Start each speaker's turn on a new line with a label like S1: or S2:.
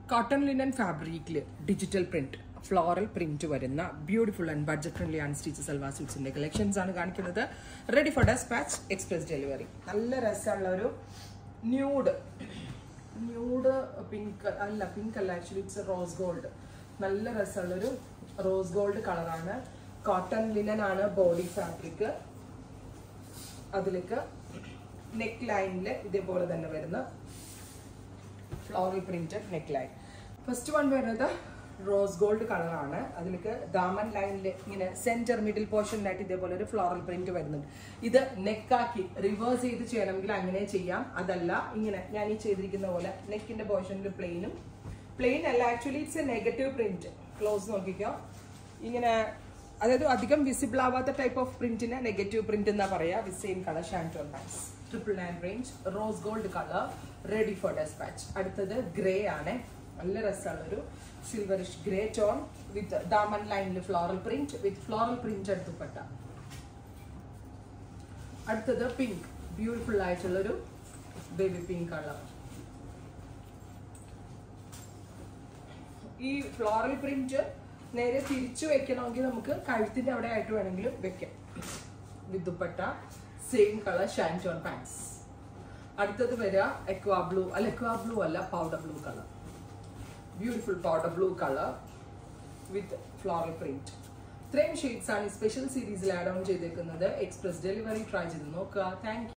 S1: cotton linen ഫാബ്രിക്കിൽ digital print floral print വരുന്ന beautiful and budget friendly and stitch salwar സ്യൂട്ട്സിന്റെ collections ആണ് കാണിക്കുന്നത് ready for dispatch express delivery നല്ല രസമുള്ള ഒരു ന്യൂഡ് ന്യൂഡ് പിങ്ക് അല്ല പിങ്ക് അല്ല ആക്ച്വലി ഇറ്റ്സ് റോസ് ഗോൾഡ് നല്ല രസമുള്ളൊരു റോസ് ഗോൾഡ് കളറാണ് കോട്ടൺ ലിനൻ ആണ് ബോഡി ഫാബ്രിക് അതിലേക്ക് നെക്ക് ലൈനിൽ ഇതേപോലെ തന്നെ വരുന്ന floral printed neck line first one വരുന്നത് റോസ് ഗോൾഡ് കളറാണ് അതിലേക്ക് ദാമൻ ലൈനിൽ ഇങ്ങനെ സെന്റർ മിഡിൽ പോർഷനിലായിട്ട് ഇതേപോലെ ഒരു ഫ്ലോറൽ പ്രിന്റ് വരുന്നുണ്ട് ഇത് നെക്കാക്കി റിവേഴ്സ് ചെയ്ത് ചെയ്യണമെങ്കിൽ അങ്ങനെ ചെയ്യാം അതല്ല ഇങ്ങനെ ഞാൻ ഈ ചെയ്തിരിക്കുന്ന പോലെ നെക്കിന്റെ പോർഷനിൽ പ്ലെയിനും പ്ലെയിൻ അല്ല actually it's a negative print close നോക്കിക്കോ ഇങ്ങനെ അതായത് അധികം വിസിബിൾ ആവാത്ത ടൈപ്പ് ഓഫ് പ്രിന്റിന് നെഗറ്റീവ് പ്രിന്റ് എന്നാ പറയാ with same colour ഷാൻറ്റോൺ pants triple nine range rose gold colour ready for dispatch അടുത്തത് ഗ്രേ ആണ് നല്ല രസമുള്ള ഒരു silverish grey tone with daman ലൈനിൽ floral print with floral print എടുത്തുപ്പെട്ട അടുത്തത് പിങ്ക് ബ്യൂട്ടിഫുൾ ആയിട്ടുള്ളൊരു ബേബി പിങ്ക് കളർ ഈ ഫ്ലോറൽ പ്രിന്റ് നേരെ തിരിച്ചു വെക്കണമെങ്കിൽ നമുക്ക് കഴുത്തിന്റെ അവിടെ ആയിട്ട് വേണമെങ്കിലും വെക്കാം വിദ്ദുപ്പട്ട സെയിം കളർ ഷാൻറ്റോൺ പാൻസ് അടുത്തത് വരിക എക്വാ ബ്ലൂ അല്ല എക്വാ ബ്ലൂ അല്ല powder blue colour beautiful powder blue colour with floral print ഇത്രയും ഷെയ്ഡ്സ് ആണ് ഈ സ്പെഷ്യൽ സീരീസിൽ ആഡ് ഓൺ ചെയ്തേക്കുന്നത് എക്സ്പ്രസ് ഡെലിവറി ട്രൈ ചെയ്ത് നോക്കുക താങ്ക്